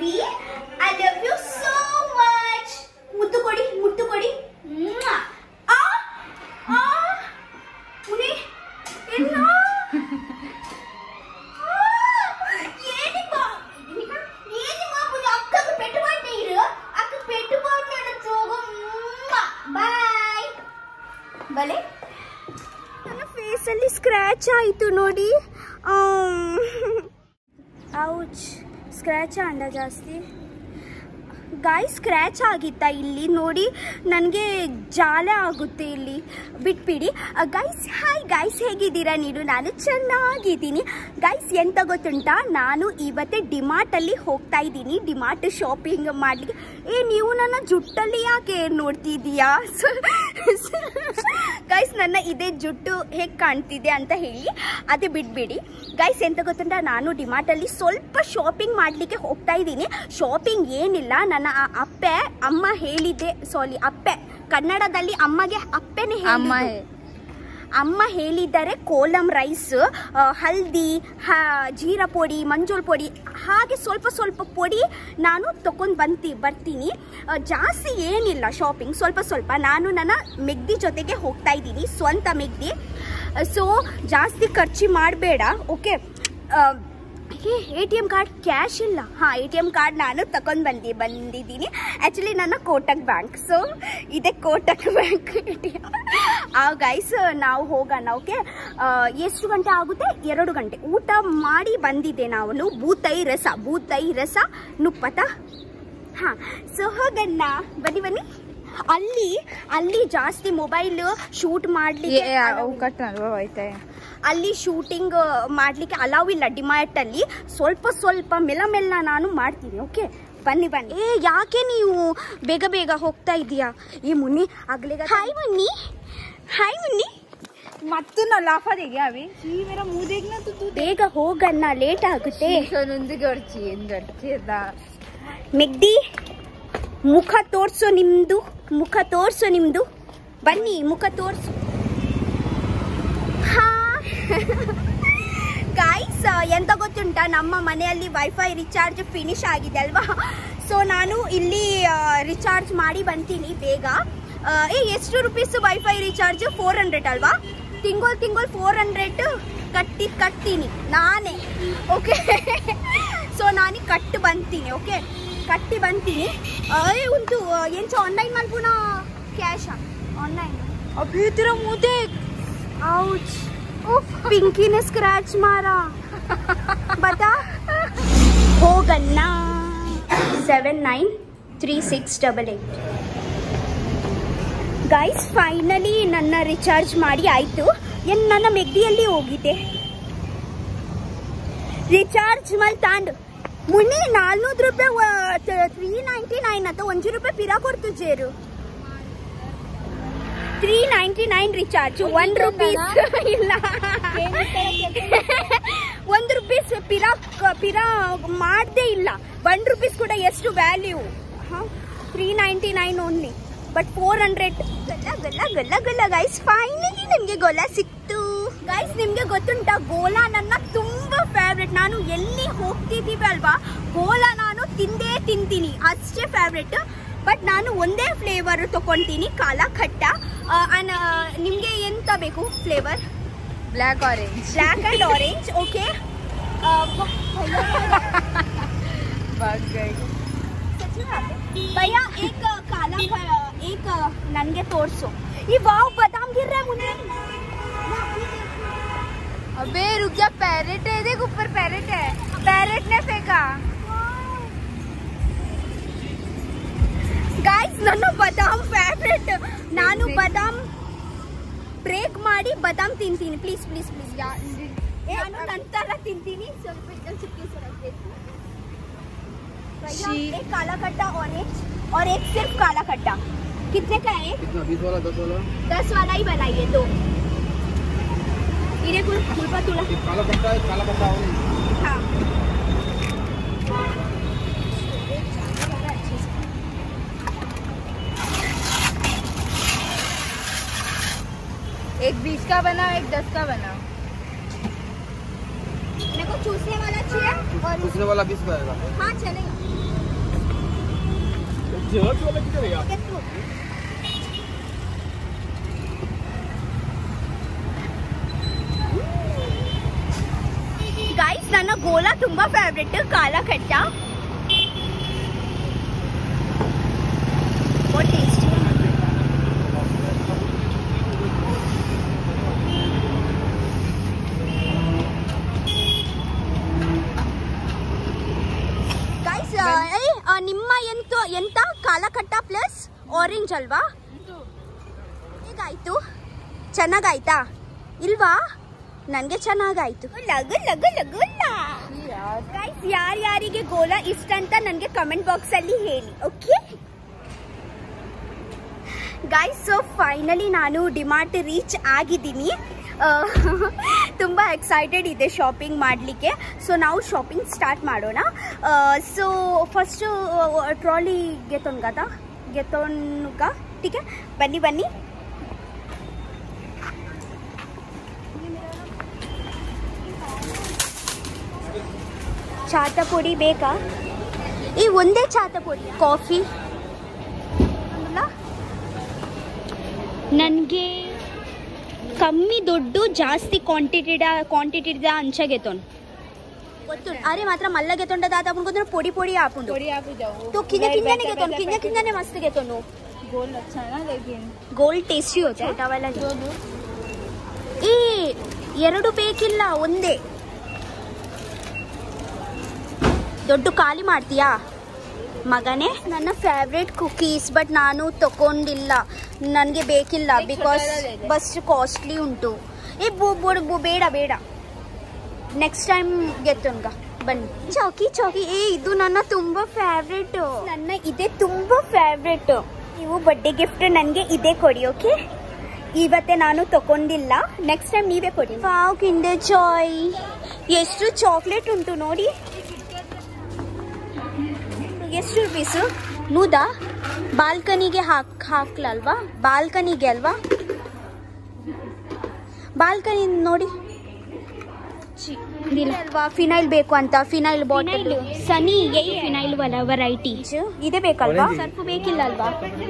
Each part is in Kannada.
Baby I love you so much ಮುತ್ತು ಕೊಡಿ ಮುತ್ತು ಕೊಡಿ ಮ್ವಾ. ಆ ಆ ಮುನಿ என்ன ఏంటిమ్మా ఏంటిమ్మా కొంచెం అక్కకు పెట్టుబడి నీరు అక్క పెట్టుబడి చూగం ಬಾಯ್ ಬಲೆ ನನ್ನ ಫೇಸಲ್ಲಿ ಸ್ಕ್ರ್ಯಾಚ್ ಆಯಿತು ನೋಡಿ ಔಚ್ ಸ್ಕ್ರ್ಯಾಚ್ ಅಂಡ ಜಾಸ್ತಿ ಗಾಯ್ ಸ್ಕ್ರ್ಯಾಚ್ ಆಗಿತ್ತಾ ಇಲ್ಲಿ ನೋಡಿ ನನಗೆ ಜಾಲೆ ಆಗುತ್ತೆ ಇಲ್ಲಿ ಬಿಟ್ಬಿಡಿ ಗೈಸ್ ಹಾಯ್ ಗೈಸ್ ಹೇಗಿದ್ದೀರಾ ನೀವು ನಾನು ಚೆನ್ನಾಗಿದ್ದೀನಿ ಗೈಸ್ ಎಂತ ಗೊತ್ತುಂಟಾ ನಾನು ಇವತ್ತೇ ಡಿಮಾರ್ಟಲ್ಲಿ ಹೋಗ್ತಾ ಇದ್ದೀನಿ ಡಿಮಾರ್ಟ್ ಶಾಪಿಂಗ್ ಮಾಡಲಿಕ್ಕೆ ಏ ನೀವು ನನ್ನ ಜುಟ್ಟಲ್ಲಿ ಯಾಕೆ ನೋಡ್ತಿದ್ದೀಯಾ ಗೈಸ್ ನನ್ನ ಇದೇ ಜುಟ್ಟು ಹೇಗೆ ಕಾಣ್ತಿದೆ ಅಂತ ಹೇಳಿ ಅದೇ ಬಿಟ್ಬಿಡಿ ಗೈಸ್ ಎಂತ ಗೊತ್ತುಂಟಾ ನಾನು ಡಿಮಾರ್ಟಲ್ಲಿ ಸ್ವಲ್ಪ ಶಾಪಿಂಗ್ ಮಾಡಲಿಕ್ಕೆ ಹೋಗ್ತಾ ಇದ್ದೀನಿ ಶಾಪಿಂಗ್ ಏನಿಲ್ಲ ನನ್ನ ಆ ಅಪ್ಪೆ ಅಮ್ಮ ಹೇಳಿದ್ದೆ ಸಾರಿ ಅಪ್ಪೆ ಕನ್ನಡದಲ್ಲಿ ಅಮ್ಮಗೆ ಅಪ್ಪೆನೇ ಅಮ್ಮ ಹೇಳಿದ್ದು. ಅಮ್ಮ ಹೇಳಿದ್ದಾರೆ ಕೋಲಂ ರೈಸ್ ಆ, ಹಲ್ದಿ ಹ ಜೀರಾ ಪೊಡಿ ಮಂಜೂಳ್ ಪೊಡಿ ಹಾಗೆ ಸ್ವಲ್ಪ ಸ್ವಲ್ಪ ಪೊಡಿ ನಾನು ತಗೊಂಡು ಬಂತಿ ಬರ್ತೀನಿ ಆ, ಜಾಸ್ತಿ ಏನಿಲ್ಲ ಶಾಪಿಂಗ್ ಸ್ವಲ್ಪ ಸ್ವಲ್ಪ ನಾನು ನನ್ನ ಮೆಗ್ದಿ ಜೊತೆಗೆ ಹೋಗ್ತಾ ಇದ್ದೀನಿ ಸ್ವಂತ ಮೆಗ್ದಿ ಸೊ ಜಾಸ್ತಿ ಖರ್ಚು ಮಾಡಬೇಡ okay A T M card cash ಇಲ್ಲ ಹಾಂ ಎ ಟಿ ಎಮ್ ಕಾರ್ಡ್ ನಾನು ತಗೊಂಡು ಬಂದಿ ಬಂದಿದ್ದೀನಿ ಆ್ಯಕ್ಚುಲಿ ನನ್ನ ಕೋಟಕ್ ಬ್ಯಾಂಕ್ ಸೊ ಇದೆ Kotak bank A T M ಆ ಗೈಸ್ ನಾವು ಹೋಗೋಣ ಓಕೆ ಎಷ್ಟು ಗಂಟೆ ಆಗುತ್ತೆ ಎರಡು ಗಂಟೆ ಊಟ ಮಾಡಿ ಬಂದಿದ್ದೆ ನಾವು ಬೂತೈ ರಸ ಬೂತೈ ರಸ ನುಪ್ಪತ ಹಾಂ ಸೊ ಹೋಗಣ್ಣ ಬನ್ನಿ ಬನ್ನಿ ಅಲ್ಲಿ ಅಲ್ಲಿ ಜಾಸ್ತಿ ಮೊಬೈಲ್ ಶೂಟ್ ಮಾಡಲಿಕ್ಕೆ ಅವು ಕಟ್ ಹೋಯ್ತೆ ಅಲ್ಲಿ ಶೂಟಿಂಗ್ ಮಾಡಲಿಕ್ಕೆ ಅಲಾವ್ ಇಲ್ಲ ಡಿಮಾರ್ಟ್ ಅಲ್ಲಿ ಸ್ವಲ್ಪ ಸ್ವಲ್ಪ ಮೆಲ್ಲ ಮೆಲ್ಲ ನಾನು ಮಾಡ್ತೀನಿ ಓಕೆ ಬನ್ನಿ ಬನ್ನಿ ಏ ಯಾಕೆ ನೀವು ಬೇಗ ಬೇಗ ಹೋಗ್ತಾ ಇದೀಯಾ ಈ ಮುನ್ನಿ ಆಗ್ಲಿಗ ಹಾಯ್ ಮುನ್ನಿ ಹಾಯ್ ಮುನ್ನಿ ಮತ್ತು ನಾ ಲಾಫ ತೆಗಿಯಾವಿ ಈ ಮೇರ ಮೂದೇಗ್ನ ತುತ್ತು ಬೇಗ ಹೋಗಣ್ಣ ಲೇಟ್ ಆಗುತ್ತೆ ನೊಂದಿಗೆ ಹೊಡ್ಚಿ ಎಂದು ಹೊಡ್ಚಿದ ಮೆಗ್ದಿ ಮುಖ ತೋರ್ಸು ನಿಮ್ದು ಮುಖ ತೋರ್ಸು ನಿಮ್ದು ಬನ್ನಿ ಮುಖ ತೋರ್ಸು ಹಾ ಗಾಯ್ಸ್ ಎಂತ ಗೊತ್ತುಂಟಾ ನಮ್ಮ ಮನೆಯಲ್ಲಿ ವೈಫೈ ರಿಚಾರ್ಜ್ ಫಿನಿಶ್ ಆಗಿದೆ ಅಲ್ವಾ ಸೊ ನಾನು ಇಲ್ಲಿ ರಿಚಾರ್ಜ್ ಮಾಡಿ ಬಂತೀನಿ ಬೇಗ ಆ, ಏ ಎಷ್ಟು rupees wifi recharge four hundred ಅಲ್ವಾ ತಿಂಗಳು ತಿಂಗಳು ಫೋರ್ ಹಂಡ್ರೆಡ್ ಕಟ್ಟಿ ಕಟ್ತೀನಿ ನಾನೇ ಓಕೆ ಸೊ ನಾನು ಕಟ್ಟು ಬಂತೀನಿ ಓಕೆ ಕಟ್ಟಿ ಬಂತೀನಿ ಏ ಉಂಟು ಎಂಚ ಆನ್ಲೈನ್ ಮಲ್ಪುನ ಕ್ಯಾಶ್ ಆನ್ಲೈನ್ ಅಭಿ ತರ ಮೂದೆ ಔಚ್ ಪಿಂಕಿ ने स्क्रैच मारा बता ಹೋಗಣ್ಣ seven nine three six double eight guys finally ನನ್ನ ರಿಚಾರ್ಜ್ ಮಾಡಿ ಆಯಿತು ಏನು ನನ್ನ ಮೆಗ್ದಿಯಲ್ಲಿ ಹೋಗಿದೆ ರಿಚಾರ್ಜ್ ಮಲ್ ತಾಂಡು ಮುನ್ನಿ ನಾಲ್ನೂರು ರೂಪಾಯಿ ತ್ರೀ ನೈಂಟಿ ನೈನ್ ಅಥವಾ ಒಂಜು ರೂಪಾಯಿ ಪಿರಾ ಕೊಡ್ತು ಜೇರು three ninety nine recharge one rupees ಇಲ್ಲ ಒಂದು ರುಪೀಸ್ ಪಿರಾ ಪಿರಾ ಮಾಡದೇ ಇಲ್ಲ ಒನ್ ರುಪೀಸ್ ಕೂಡ ಎಷ್ಟು value three ninety nine only but four hundred ಗಲ್ಲ ಗಲ್ಲ ಗಲ್ಲ ಗಲ್ಲ ಗೈಸ್ ಫೈನಲಿ ನಿಮಗೆ ಗೊಲ ಸಿಕ್ತು ಗೈಸ್ ನಿಮಗೆ ಗೊತ್ತುಂಟಾ ಗೋಲಾ ನನ್ನ ತುಂಬಾ ಫೇವ್ರೆಟ್ ನಾನು ಎಲ್ಲಿ ಹೋಗ್ತಿದ್ದೀವಿ ಅಲ್ವಾ ಗೋಲಾ ನಾನು ತಿಂದೇ ತಿಂತೀನಿ ಅಷ್ಟೇ ಫೇವ್ರೆಟ್ ಬಟ್ ನಾನು ಒಂದೇ ಫ್ಲೇವರ್ ತಗೊಂತೀನಿ ಕಾಲ ಖಟ್ಟ ನಿಮಗೆ ಎಂತ ಬೇಕು flavour black orange black and orange okay ಭಯ ಏಕ ಕಾಲ ಏಕ ನನಗೆ ತೋರಿಸು ಈ ವಾವ್ ಬದಾಮ್ ಗಿರ್ರೆ ಮುಂದೆ अबे रुक जा पैरेट है देख ऊपर पैरेट है पैरेट ने फेंका ಗಾಯ್ಸ್ ನನ್ನ ಬದಾಮ್ ಫೇವ್ರೆಟ್ ನಾನು ಬದಾಮ್ ಬ್ರೇಕ್ ಮಾಡಿ ಬದಾಮ್ ತಿಂತೀನಿ ಪ್ಲೀಸ್ ಪ್ಲೀಸ್ ಪ್ಲೀಸ್ ನಾನು ನಂತರ ತಿಂತೀನಿ ಸ್ವಲ್ಪ चुटकी से रख देती हूँ। भैया, शी। एक काला खट्टा ऑरेंज और एक सिर्फ काला खट्टा कितने का है कितना बीस वाला दस वाला दस वाला ही बनाइए दो इन्हें कुल फुलपा तुला एक काला पत्ता है काला पत्ता ऑरेंज हाँ एक बीस का बनाओ एक दस का बनाओ मेरे को चूसने वाला चाहिए और दूसरे वाला बीस का आएगा हाँ चलेगा Get through. ಗೈಸ್ ನನ್ನ ಗೋಲಾ ತುಂಬಾ ಫೇವ್ರೆಟ್ ಕಾಲ ಕಟ್ಟ ಟೇಸ್ಟಿ ಗೈಸ್ ನಿಮ್ಮ ಎಂತ ಎಂತ ಕಾಲಕಟ್ಟ ಪ್ಲಸ್ ಆರೆಂಜ್ ಅಲ್ವಾ ಹೇಗಾಯ್ತು ಚೆನ್ನಾಗಾಯ್ತಾ ಇಲ್ವಾ ನನಗೆ ಚೆನ್ನಾಗಾಯ್ತು ಲಗು ಲಗು ಲಗು ಗೈಸ್ ಯಾರ್ಯಾರಿಗೆ ಗೋಲಾ ಇಷ್ಟ ಅಂತ ನನಗೆ ಕಮೆಂಟ್ ಬಾಕ್ಸ್ ಅಲ್ಲಿ ಹೇಳಿ ಓಕೆ ಗೈಸ್ ಸೊ ಫೈನಲಿ ನಾನು ಡಿಮಾರ್ಟ್ ರೀಚ್ ಆಗಿದ್ದೀನಿ ತುಂಬ ಎಕ್ಸೈಟೆಡ್ ಇದೆ ಶಾಪಿಂಗ್ ಮಾಡಲಿಕ್ಕೆ ಸೊ ನಾವು ಶಾಪಿಂಗ್ ಸ್ಟಾರ್ಟ್ ಮಾಡೋಣ ಸೊ ಫಸ್ಟು ಟ್ರಾಲಿ ಗೆತೋನ್ ಗದ ಗೆತೋನ್ಗ ಟೀಕೆ ಬನ್ನಿ ಬನ್ನಿ ಚಾತ ಪುಡಿ ಬೇಕಾ ಈ ಒಂದೇ ಚಾತ ಪುಡಿ ಕಾಫಿ ನನಗೆ ಕಮ್ಮಿ ದುಡ್ಡು ಜಾಸ್ತಿ ಕ್ವಾಂಟಿಟಿಡ ಕ್ವಾಂಟಿಟಿದ ಅಂಚಾಗೆತೋನು ಗೊತ್ತು ಅರೆ ಮಾತ್ರ ಮಲ್ಲ ಗೆತೊಂಡ ದಾದ ಅನ್ಕೊಂಡ್ರೆ ಪೊಡಿ ಪೊಡಿ ಹಾಕೊಂಡು थोड़ी आप ही जाओ तो किन्ने किन्ने ने गेतोन किन्ने किन्ने ने मस्त गेतोनु गोल अच्छा है ना लेकिन ಗೋಲ್ಡ್ ಟೇಸ್ಟಿ ಹೋತೆ ಛೋಟಾವೆಲ್ಲ दो दो ಈ ಎರಡು ಬೇಕಿಲ್ಲ ಒಂದೇ ದೊಡ್ಡ ಖಾಲಿ ಮಾಡ್ತೀಯಾ ಮಗನೇ ನನ್ನ ಫೇವ್ರೇಟ್ ಕುಕೀಸ್ ಬಟ್ ನಾನು ತಗೊಂಡಿಲ್ಲ ನನಗೆ ಬೇಕಿಲ್ಲ Like ಬಿಕಾಸ್ छोटा वाला दे दे. ಬಸ್ ಕಾಸ್ಟ್ಲಿ ಉಂಟು ಏ ಬು ಬು- ಬು- ಬೇಡ ಬೇಡ ನೆಕ್ಸ್ಟ್ ಟೈಮ್ ಗೆತ್ತೋನ್ಗ ಬನ್ನಿ ಚೌಕಿ ಚೌಕಿ ಏ ಇದು ನನ್ನ ತುಂಬ ಫೇವ್ರೇಟ್ ನನ್ನ ಇದೇ ತುಂಬ ಫೇವ್ರೇಟ್ ನೀವು ಬರ್ಡೇ ಗಿಫ್ಟ್ ನನಗೆ ಇದೇ ಕೊಡಿ ಓಕೆ ಇವತ್ತೇ ನಾನು ತಗೊಂಡಿಲ್ಲ ನೆಕ್ಸ್ಟ್ ಟೈಮ್ ನೀವೇ ಕೊಡಿ ವಾವ್ ಕಿಂಡರ್ ಜಾಯ್ ಎಷ್ಟು ಚಾಕ್ಲೇಟ್ ಉಂಟು ನೋಡಿ ಎಷ್ಟು ರುಪೀಸು ನೂದಾ ಬಾಲ್ಕನಿಗೆ ಹಾಕ್ ಹಾಕ್ಲಲ್ವಾ ಬಾಲ್ಕನಿಗೆ ಅಲ್ವಾ ಬಾಲ್ಕನಿ ನೋಡಿ ಅಲ್ವಾ ಫಿನೈಲ್ ಬೇಕು ಅಂತ ಫಿನೈಲ್ ಬಾಟಲ್ ಸನಿ ಫಿನೈಲ್ ವಲ ವೆರೈಟಿ ಇದೇ ಬೇಕಲ್ವಾ ಸರ್ಫ್ ಬೇಕಿಲ್ಲ ಅಲ್ವಾ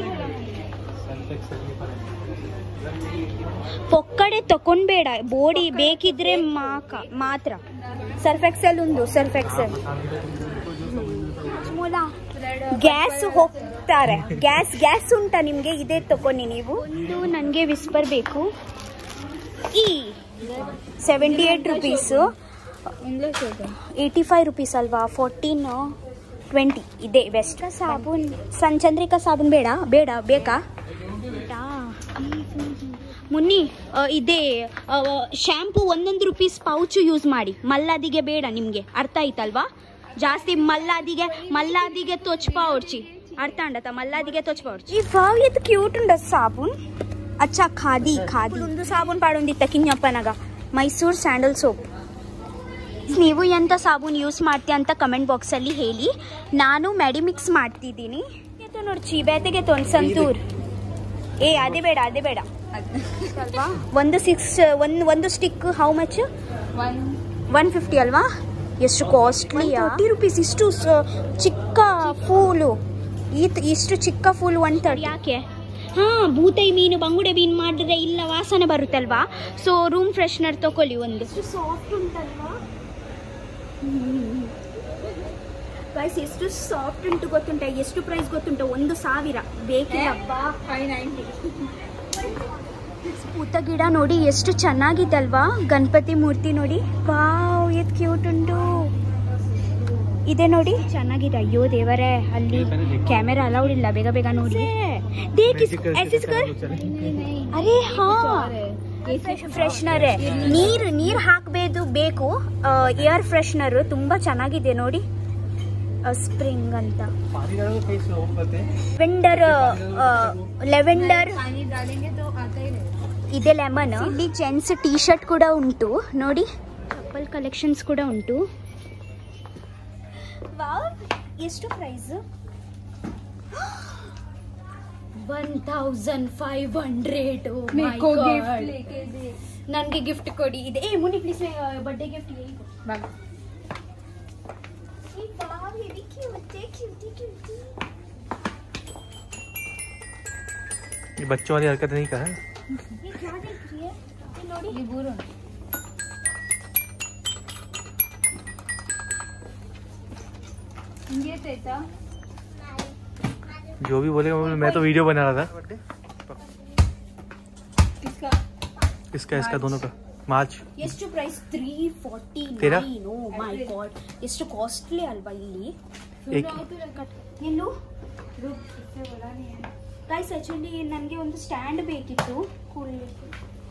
ಪೊಕ್ಕಡೆ ತಕೊಂಡ್ಬೇಡ ಬೋಡಿ ಬೇಕಿದ್ರೆ ಮಾಕ ಮಾತ್ರ ಸರ್ಫ್ ಎಕ್ಸೆಲ್ ಒಂದು ಸರ್ಫ್ ಎಕ್ಸೆಲ್ ಗ್ಯಾಸ್ ಹೋಗ್ತಾರೆ ಗ್ಯಾಸ್ ಗ್ಯಾಸ್ ಉಂಟಾ ನಿಮ್ಗೆ ಇದೇ ತಗೊಂಡಿ ನೀವು ಒಂದು ನನಗೆ ವಿಸ್ಪರ್ ಬೇಕು ಈ ಸೆವೆಂಟಿ ಏಟ್ ರುಪೀಸು इंग्लिश हो गया ಏಯ್ಟಿ ಫೈವ್ ರುಪೀಸ್ ಅಲ್ವಾ ಫೋರ್ಟೀನ್ ಟ್ವೆಂಟಿ ಇದೆ ಬೆಸ್ಟ್ ಸಾಬೂನ್ ಸಂಚಂದ್ರಿಕಾ ಸಾಬೂನ್ ಬೇಡ ಬೇಡ ಬೇಕಾ ಮುನ್ನಿ ಆ, ಇದೇ ಶ್ಯಾಂಪು ಒಂದೊಂದು ರುಪೀಸ್ ಪೌಚು ಯೂಸ್ ಮಾಡಿ ಮಲ್ಲಾದಿಗೆ ಬೇಡ ನಿಮಗೆ ಅರ್ಥ ಆಯ್ತಲ್ವಾ ಜಾಸ್ತಿ ಮಲ್ಲಾದಿಗೆ ಮಲ್ಲಾದಿಗೆ ತೋಚ್ಪ ಹೊಡ್ಚಿ ಅರ್ಥ ಅಂಡತ ಮಲ್ಲಾದಿಗೆ ತೋಚ್ಪ ಹೊಡ್ಚಿ ಈ ವಾವ್ ಇದು ಕ್ಯೂಟ್ ಉಂಡ ಸಾಬೂನ್ ಅಚ್ಚ ಖಾದಿ ಖಾದಿ ಒಂದು ಸಾಬೂನ್ ಪಾಡೊಂದಿತ್ತ ಕಿಂಜಪ್ಪನಾಗ ಮೈಸೂರ್ ಸ್ಯಾಂಡಲ್ ಸೋಪ್ ನೀವು ಎಂಥ ಸಾಬೂನ್ ಯೂಸ್ ಮಾಡ್ತೀಯ ಅಂತ ಕಮೆಂಟ್ ಬಾಕ್ಸಲ್ಲಿ ಹೇಳಿ ನಾನು ಮೆಡಿಮಿಕ್ಸ್ ಮಾಡ್ತಿದ್ದೀನಿ ಎತ್ತೋ ನೋಡ್ಚಿ ಬೇತೆಗೆ ತೊಂದು ಸಂತೂರ್ ಏ ಅದೇ ಬೇಡ ಅದೇ ಬೇಡ ಅಲ್ವಾ ಒಂದು ಸಿಕ್ಸ್ ಒಂದು ಒಂದು stick how much one one fifty ಅಲ್ವಾ ಎಷ್ಟು ಕಾಸ್ಟ್ಲಿ ತರ್ಟಿ ರುಪೀಸ್ ಇಷ್ಟು ಸ- ಚಿಕ್ಕ ಫೂಲು ಈ ಇಷ್ಟು ಚಿಕ್ಕ ಫೂಲ್ ಒನ್ ತರ್ಟಿ ಯಾಕೆ ಹಾ ಬೂತೈ ಮೀನು ಬಂಗುಡೆ ಮೀನು ಮಾಡಿದ್ರೆ ಇಲ್ಲ ವಾಸನೆ ಬರುತ್ತಲ್ವಾ ಸೊ ರೂಮ್ ಫ್ರೆಶ್ನರ್ ತಗೊಳ್ಳಿ ಒಂದು ಸಾಫ್ಟ್ ಉಂಟಲ್ವಾ ಗೈಸ್ ಎಷ್ಟು ಸಾಫ್ಟ್ ಉಂಟು ಗೊತ್ತುಂಟ ಎಷ್ಟು ಪ್ರೈಸ್ ಗೊತ್ತುಂಟ ಒಂದು ಸಾವಿರ ಬೇಕಿಲ್ಲ फाइव नाइन्टी ಪೂತ ಗಿಡ ನೋಡಿ ಎಷ್ಟು ಚೆನ್ನಾಗಿದೆ ಅಲ್ವಾ ಗಣಪತಿ ಮೂರ್ತಿ ನೋಡಿ ವಾವ್ ಎಷ್ಟು ಕ್ಯೂಟ್ ಉಂಟು ಇದೆ ನೋಡಿ ಚೆನ್ನಾಗಿದೆ ಅಯ್ಯೋ ದೇವರೇ ಅಲ್ಲಿ ಕ್ಯಾಮೆರಾ ಅಲೌಡ್ ಇಲ್ಲ ಬೇಗ ಬೇಗ ನೋಡಿ ದೇಖ್ ಇಸ್ಕೊ, ऐसे इसको ಅರೆ ಹಾ ಫ್ರೆಶ್ನರ್ ನೀರು ನೀರು ಹಾಕಬೇಕು ಬೇಕು ಏರ್ ಫ್ರೆಶ್ನರ್ ತುಂಬಾ ಚೆನ್ನಾಗಿದೆ ನೋಡಿ ಸ್ಪ್ರಿಂಗ್ ಅಂತ ವೆಂಡರ್ ಲೆವೆಂಡರ್ पानी डालेंगे तो आता ही रहेगा ಇದೆ ಲೆಮನ್ ಇಲ್ಲಿ ಜೆಂಟ್ಸ್ ಟೀ ಶರ್ಟ್ ಕೂಡ ಉಂಟು ನೋಡಿ ಕಪಲ್ ಕಲೆಕ್ಷನ್ಸ್ ಕೂಡ ಉಂಟು ಎಷ್ಟು price one thousand five hundred मेरे को गिफ्ट लेके दे ನನಗೆ ಗಿಫ್ಟ್ ಕೊಡಿ ಇದೆ ಏ ಮುನಿ ಪ್ಲೀಸ್ ಬರ್ಡೇ ಗಿಫ್ಟ್ बाबा ये बच्चों वाली हरकत नहीं कहा ये क्या देख रही है ये ನೋಡಿ ಇಲ್ಲಿ ಬೂರು ಹಿಂಗೆ ಆಯ್ತಾ जो भी बोलेगा वो मैं तो वीडियो बना रहा था इसका इसका इसका दोनों का मार्च ಎಷ್ಟು ಪ್ರೈಸ್ ತ್ರೀ ಫಾರ್ಟಿ तेरा? ನೈನ್ ಓ ಮೈ ಗಾಡ್ ಎಷ್ಟು ಕಾಸ್ಟ್ಲಿ ಅಲ್ವಾ ಇಲ್ಲಿ एक ಎಲ್ಲೂ ಗೈಸ್ ಆಕ್ಚುಲಿ ನನಗೆ ಒಂದು ಸ್ಟ್ಯಾಂಡ್ ಬೇಕಿತ್ತು ಕೂಡ್ಲಿಕ್ಕೆ.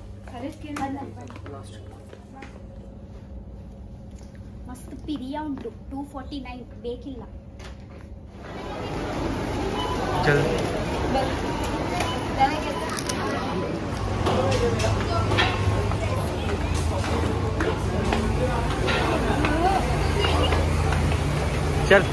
ಮಸ್ತ್ ಪಿರಿಯ ಉಂಟು ಟೂ ಫಾರ್ಟಿ ನೈನ್ ಬೇಕಿಲ್ಲ चल चल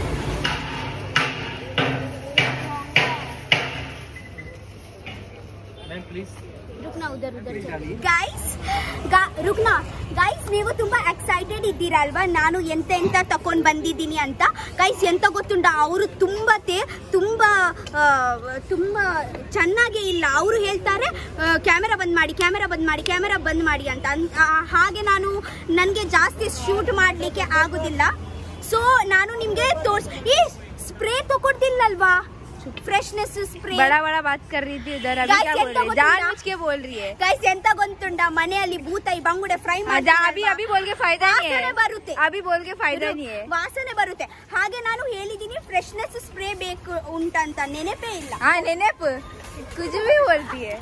प्लीज ರುಕ್ನಾ ಉದರ್ ಉದರ್ ಗೈಸ್ ರುಕ್ನಾ ಗೈಸ್ ನೀವು ತುಂಬಾ ಎಕ್ಸೈಟೆಡ್ ಇದ್ದೀರಲ್ವಾ ನಾನು ಎಂತ ಎಂತ ತಕೊಂಡ್ ಬಂದಿದ್ದೀನಿ ಅಂತ ಗೈಸ್ ಎಂತ ಗೊತ್ತುಂಟ ಅವರು ತುಂಬಾ ತೇ ತುಂಬಾ ಆ, ತುಂಬಾ ಚೆನ್ನಾಗೇ ಇಲ್ಲ ಅವರು ಹೇಳ್ತಾರೆ ಕ್ಯಾಮೆರಾ ಬಂದ್ ಮಾಡಿ ಕ್ಯಾಮೆರಾ ಬಂದ್ ಮಾಡಿ ಕ್ಯಾಮೆರಾ ಬಂದ್ ಮಾಡಿ ಅಂತ ಅನ್- ಆ, ಹಾಗೆ ನಾನು ನನಗೆ ಜಾಸ್ತಿ ಶೂಟ್ ಮಾಡ್ಲಿಕ್ಕೆ ಆಗುದಿಲ್ಲ ಸೊ ನಾನು ನಿಮ್ಗೆ ತೋರ್ಸ್ ಈ ಸ್ಪ್ರೇ ತಗೊಳ್ತಿಲ್ಲಲ್ವಾ ಫ್ರೆಶ್ನೆಸ್ ಸ್ಪ್ರೇ बड़ा बड़ा बात कर रही थी उधर अभी Guys, क्या ये बोल तो रही है बताओ जान ना। बुझ के बोल रही है ಗೈಸ್ ಎಂತ ಗೊತ್ತುಂಟ ಮನೆಯಲ್ಲಿ ಭೂತಾಯಿ ಬಂಗುಡೆ ಫ್ರೈ हाँ, जा अभी अभी बोल के फायदा नहीं ವಾಸನೆ है ಬರುತ್ತೆ अभी बोल के फायदा नहीं है ವಾಸನೆ ಬರುತ್ತೆ ಹಾಗೆ ನಾನು ಹೇಳಿದೀನಿ ಫ್ರೆಶ್ನೆಸ್ ಸ್ಪ್ರೇ ಬೇಕು ಉಂಟಂತ ನೆನಪೇ ಇಲ್ಲ हाँ नेनेप कुछ भी बोलती है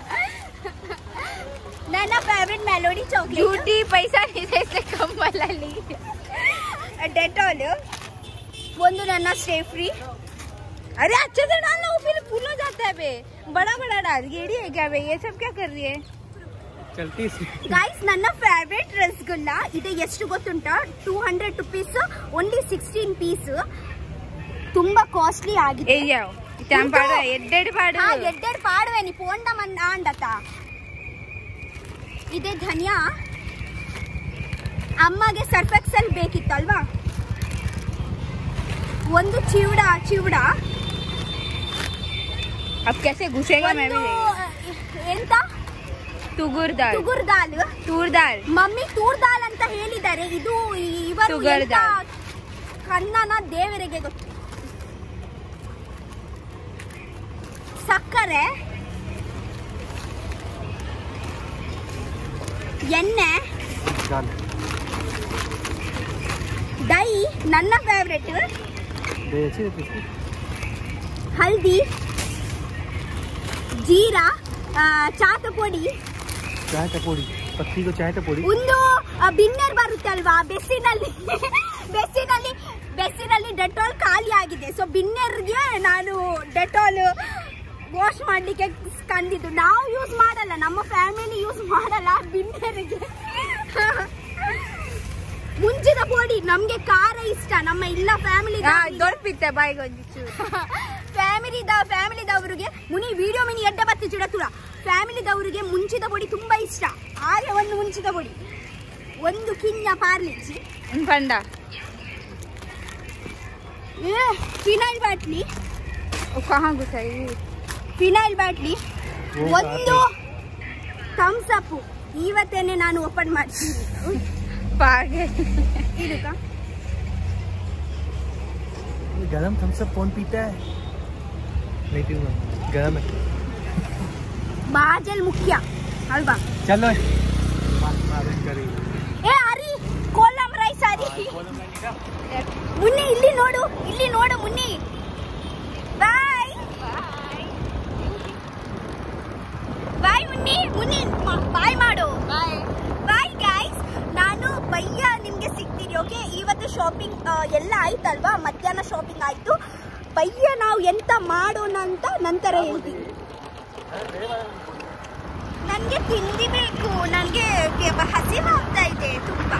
ನನ್ನ ಫೇವ್ರೆಟ್ ಮೆಲೋಡಿ ಚಾಕ್ಲೇಟ್ झूठी पैसा नहीं दे इसलिए कम वाला ली ಡೆಟಾಲ್ ಒಂದು ನನ್ನ ಸ್ಟೇ ಫ್ರೀ अरे अच्छे से डालना वो फिर फूल हो जाता है बे बड़ा बड़ा डाल गेड़ी है क्या बे ये सब क्या कर रही है चलती ಗೈಸ್ ನನ್ನ ಫೇವ್ರೆಟ್ ರಸಗುಲ್ಲ ಇದು ಎಷ್ಟು ಗೊತ್ತುಂಟ two hundred rupees only sixteen pieces ತುಂಬಾ ಕಾಸ್ಟ್ಲಿ ಆಗಿದೆ ए जाओ इतना उनको- पाड़ एड्डेड पाड़ ಹಾ ಎಡ್ಡೆಡ್ ಪಾಡುವೆ ನೀ ಪೋಂಡ ಮಂದ ಅಂಡತ ಇದೆ ಧನಿಯಾ ಅಮ್ಮಗೆ ಸರ್ಫೆಕ್ಸಲ್ ಬೇಕಿತ್ತಲ್ವಾ ಒಂದು ಚಿವಡ ಚಿವಡ अब कैसे घुसेगा मैं भी ಒಂದು देखूंगी। ಎಂತ तुगुर दाल ತುಗುರ್ ದಾಲ್ तूर दाल ಮಮ್ಮಿ ತೂರ್ ದಾಲ್ ಅಂತ ಹೇಳಿದ್ದಾರೆ ಇದು ಇವರು ತುಗರ್ ಎಂತ ದಾಲ್. ಕನ್ನನ ದೇವರಿಗೆ ಗೊತ್ತು ಸಕ್ಕರೆ ಎಣ್ಣೆ डाल ಡೈ ನನ್ನ ಫೇವ್ರೆಟ್ दे अच्छी रहती है ಹಲ್ದಿ ಜೀರಾ ಆ, ಚಾತ ಪುಡಿ चाय टपोड़ी पत्ती को चाय टपोड़ी ಒಂದು ಬಿನ್ನರ್ ಬರುತ್ತಲ್ವಾ ಬೆಸ್ಸಿನಲ್ಲಿ ಬೆಸ್ಸಿನಲ್ಲಿ ಬೆಸ್ಸಿನಲ್ಲಿ ಡೆಟಾಲ್ ಖಾಲಿ ಆಗಿದೆ ಸೊ ಬಿನ್ನರ್ಗೆ ನಾನು ಡೆಟಾಲ್ ವಾಶ್ ಮಾಡ್ಲಿಕ್ಕೆ ಕಂದಿದ್ದು ನಾವು ಯೂಸ್ ಮಾಡಲ್ಲ ನಮ್ಮ ಫ್ಯಾಮಿಲಿ ಯೂಸ್ ಮಾಡಲ್ಲ ಬಿನ್ನರ್ಗೆ ಮುಂಚಿದ ಪೊಡಿ ನಮ್ಗೆ ಖಾರ ಇಷ್ಟ ನಮ್ಮ ಇಲ್ಲ ಫ್ಯಾಮಿಲಿ हाँ दौड़ पीते बाई गोंजी ಫ್ಯಾಮಿಲಿದ ಫ್ಯಾಮಿಲಿದವರಿಗೆ ಮುನಿ ವಿಡಿಯೋ ಮಿನಿ ಎಡ್ಡ ಬತ್ತಿ ಚಿಡತುರ ಫ್ಯಾಮಿಲಿದವರಿಗೆ ಮುಂಚಿದ ಪೊಡಿ ತುಂಬಾ ಇಷ್ಟ ಹಾಗೆ ಒಂದು ಮುಂಚಿದ ಪೊಡಿ ಒಂದು ಕಿಂಜ ಪಾರ್ಲಿಚ್ಚಿ फंडा ಏ, ಫಿನೈಲ್ ಬಾಟ್ಲಿ वो कहाँ घुसाई ಫಿನೈಲ್ ಬಾಟ್ಲಿ ಓ, ಒಂದು ಥಮ್ಸ್ ಅಪ್ ಇವತ್ತೇನೆ ನಾನು ಓಪನ್ ಮಾಡ್ತೀನಿ पागल ಇದಕ್ಕ गरम थम्स अप कौन पीता है नहीं पीऊंगा गरम है ಬಾಜಲ್ ಮುಖ್ಯ ಅಲ್ವಾ चलो करी ಏ ಹರಿ ಕೋಲಂ ರೈಸ್ ಹರಿ ಮುನ್ನಿ ಇಲ್ಲಿ ನೋಡು ಇಲ್ಲಿ ನೋಡು ಮುನ್ನಿ ಬಾಯ್ ಬಾಯ್ ಮುನ್ನಿ ಮುನ್ನಿ ಬಾಯ್ ಮಾಡು ಬಾಯ್ ಗೈಸ್ ನಾನು ಬಯ್ಯ ನಿಮ್ಗೆ ಸಿಗ್ತೀನಿ ಓಕೆ ಇವತ್ತು ಶಾಪಿಂಗ್ ಎಲ್ಲ ಆಯ್ತಲ್ವಾ ಮಧ್ಯಾಹ್ನ ಶಾಪಿಂಗ್ ಆಯ್ತು ಬಯ್ಯ ನಾವು ಎಂತ ಮಾಡೋಣ ಅಂತ ನಂತರ ಹೇಳ್ತೀನಿ ನನಗೆ ತಿಂಡಿ ಬೇಕು ನನಗೆ ಹಸಿವಾಗ್ತಾ ಇದೆ ತುಂಬಾ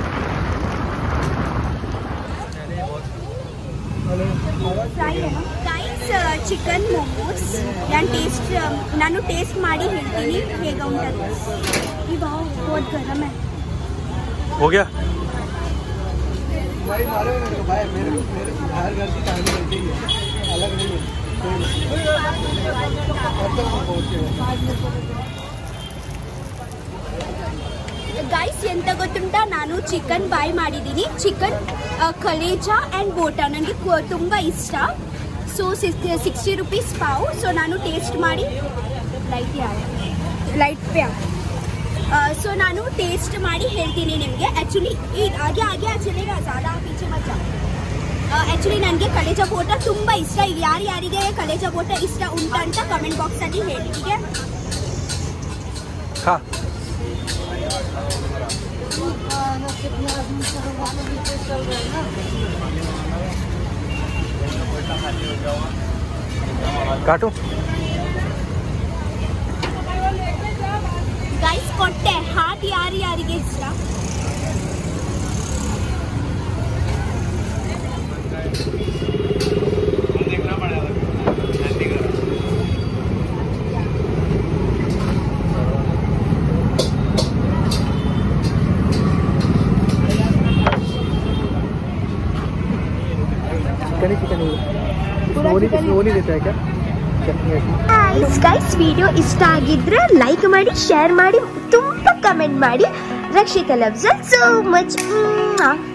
ಗೈಸ್ ಚಿಕನ್ ಮೊಮೋಸ್ ನಾನು ಟೇಸ್ಟ್ ನಾನು ಟೇಸ್ಟ್ ಮಾಡಿ ಹೇಳ್ತೀನಿ ಹೇಗೆ ಉಂಟದು ಇವಾಗ ಹೋದ್ ಗರಮ हो गया भाई मारो मेरे को भाई मेरे मेरे बाहर घर की कहानी रहती है ಗೈಸ್ ಎಂತ ಗೊತ್ತುಂಟ ನಾನು ಚಿಕನ್ ಬಾಯ್ ಮಾಡಿದ್ದೀನಿ ಚಿಕನ್ ಕಲೇಜ ಆ್ಯಂಡ್ ಬೋಟ ನನಗೆ ತುಂಬ ಇಷ್ಟ ಸೊ ಸಿಕ್ಸ್ಟಿ ರುಪೀಸ್ ಪಾವ್ ಸೊ ನಾನು ಟೇಸ್ಟ್ ಮಾಡಿ ಲೈಟ್ ಯಾವ ಲೈಟ್ ಪೇ ಸೊ ನಾನು ಟೇಸ್ಟ್ ಮಾಡಿ ಹೇಳ್ತೀನಿ ನಿಮಗೆ ಆ್ಯಕ್ಚುಲಿ ಈ ಆಗೆ ಆಗೆ ಆ್ಯಕ್ಚುಲಿ ज़्यादा ಪೀಚೆ ಮಚ್ಚ ಆ್ಯಕ್ಚುಲಿ ನನಗೆ ಕಲೇಜ ಬೋಟ ತುಂಬ ಇಷ್ಟ ಈಗ ಯಾರ್ಯಾರಿಗೆ ಕಲೇಜ ಬೋಟ ಇಷ್ಟ ಉಂಟಂತ ಕಮೆಂಟ್ ಬಾಕ್ಸಲ್ಲಿ ಹೇಳಿ ಹೀಗೆ खा काटो ಗೈಸ್ ಕೊಟ್ಟೆ ಹಾಟ್ ಯಾರು ಯಾರಿಗೆ ಇಷ್ಟ चिकन ही चिकन ही वो नहीं वो नहीं देता है क्या चटनी वटनी ಗೈಸ್ ಗೈಸ್ ವಿಡಿಯೋ ಇಷ್ಟ ಆಗಿದ್ರೆ ಲೈಕ್ ಮಾಡಿ ಶೇರ್ ಮಾಡಿ ತುಂಬ ಕಮೆಂಟ್ ಮಾಡಿ ರಕ್ಷಿತಾ ಲವ್ಸ್ ಸೋ ಮಚ್